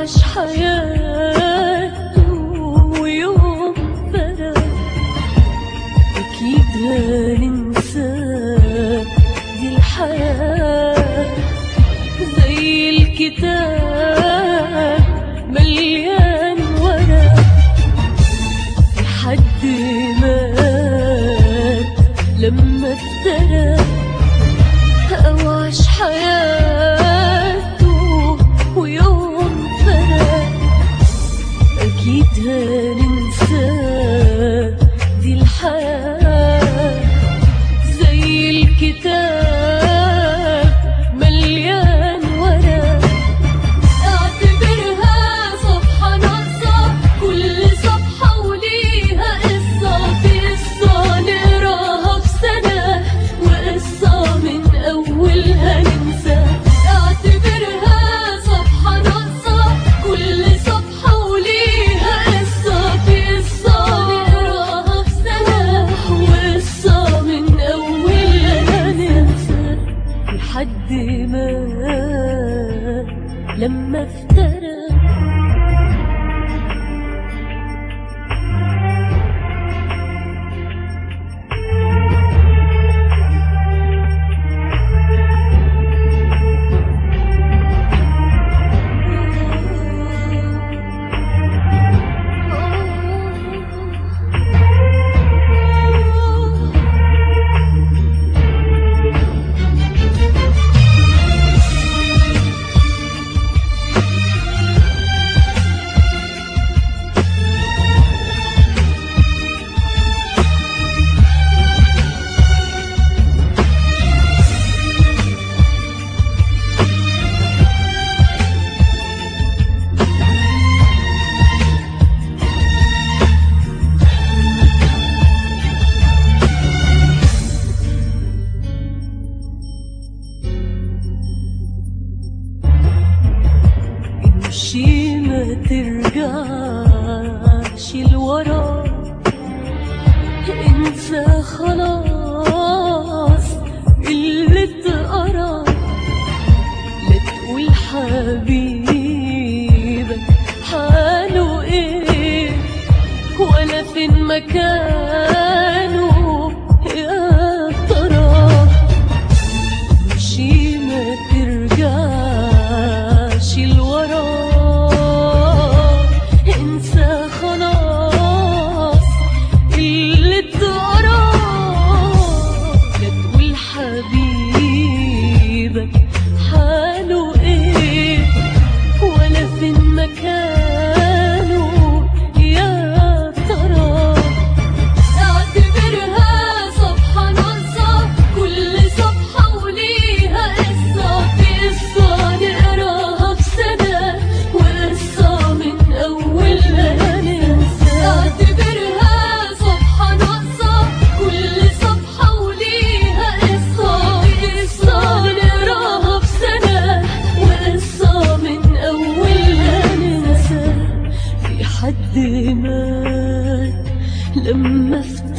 عاش حياته ويوم فرق أكيد هننساه دي الحياة زي الكتاب مليان ورق في حد مات لما افترق أو عاش حياته ويوم فرق أكيد هننساه دي الحياة زي الكتاب مليان ورق اعتبرها صفحة ناقصة كل صفحة وليها قصة في قصة نقراها في سنة وقصة من أولها ننسى اعتبرها صفحة ناقصة كل صفحة وليها قصة في قصة نقراها في سنة وقصة من أولها ننسى لحد ما لما افترق امشي ما ترجعش لورا انسى خلاص اللي اتقرا لا تقول حبيبك حاله ايه ولا فين مكانه يا ترى امشي ما ترجعش لورا انسى خلاص اللي اتقرا لا تقول حبيبك حاله ايه ولا فين مكانه يا ترى اعتبرها صفحة ناقصة كل صفحة وليها قصة في قصة نقراها في سنة وقصة من أولها ننسى اعتبرها صفحة ناقصة كل صفحة وليها قصة في قصة نقراها في سنة وقصة من أولها ننسى في حد مات لما افتكر